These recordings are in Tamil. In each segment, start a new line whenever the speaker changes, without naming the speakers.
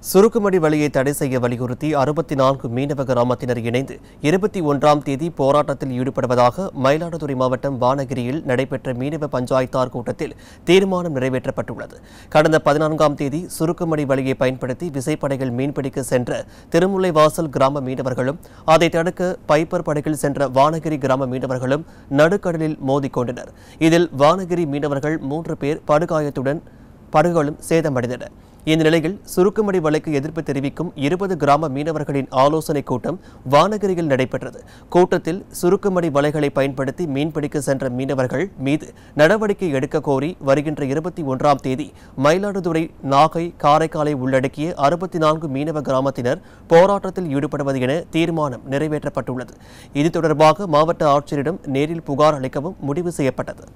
சுருக்குமடி வழியை தடை செய்ய வலியுறுத்தி அறுபத்தி நான்கு மீனவ கிராமத்தினர் இணைந்து இருபத்தி ஒன்றாம் தேதி போராட்டத்தில் ஈடுபடுவதாக மயிலாடுதுறை மாவட்டம் வானகிரியில் நடைபெற்ற மீனவ பஞ்சாயத்தார் கூட்டத்தில் தீர்மானம் நிறைவேற்றப்பட்டுள்ளது கடந்த பதினான்காம் தேதி சுருக்குமடி வழியை பயன்படுத்தி விசைப்படைகள் மீன்பிடிக்க சென்ற திருமுல்லைவாசல் கிராம மீனவர்களும் அதை தடுக்க பைப்பர் படகில் சென்ற வானகிரி கிராம மீனவர்களும் நடுக்கடலில் மோதிக்கொண்டனர் இதில் வானகிரி மீனவர்கள் மூன்று பேர் படுகாயத்துடன் படகுகளும் சேதமடைந்தன இந்த நிலையில் சுருக்குமடி வலைக்கு எதிர்ப்பு தெரிவிக்கும் இருபது கிராம மீனவர்களின் ஆலோசனைக் கூட்டம் வானகிரியில் நடைபெற்றது கூட்டத்தில் சுருக்குமடி வலைகளை பயன்படுத்தி மீன்பிடிக்க சென்ற மீனவர்கள் மீது நடவடிக்கை எடுக்க கோரி வருகின்ற இருபத்தி ஒன்றாம் தேதி மயிலாடுதுறை நாகை காரைக்காலை உள்ளடக்கிய அறுபத்தி நான்கு மீனவ கிராமத்தினர் போராட்டத்தில் ஈடுபடுவது என தீர்மானம் நிறைவேற்றப்பட்டுள்ளது இது தொடர்பாக மாவட்ட ஆட்சியரிடம் நேரில் புகார் அளிக்கவும் முடிவு செய்யப்பட்டது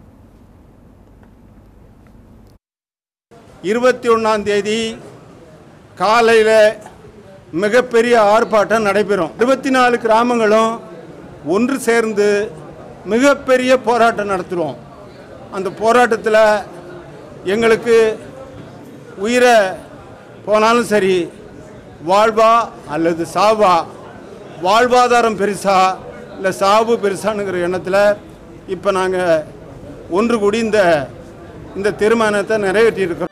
இருபத்தி ஒன்றாம் தேதி காலையில் மிகப்பெரிய ஆர்ப்பாட்டம் நடைபெறும் இருபத்தி நாலு கிராமங்களும் ஒன்று சேர்ந்து மிகப்பெரிய போராட்டம் நடத்துகிறோம் அந்த போராட்டத்தில் எங்களுக்கு உயிரை போனாலும் சரி வாழ்வா அல்லது சாவா வாழ்வாதாரம் பெருசா இல்லை சாவு பெருசானுங்கிற எண்ணத்தில் இப்போ நாங்கள் ஒன்று கூடி இந்த இந்த தீர்மானத்தை நிறைவேற்றியிருக்கிறோம்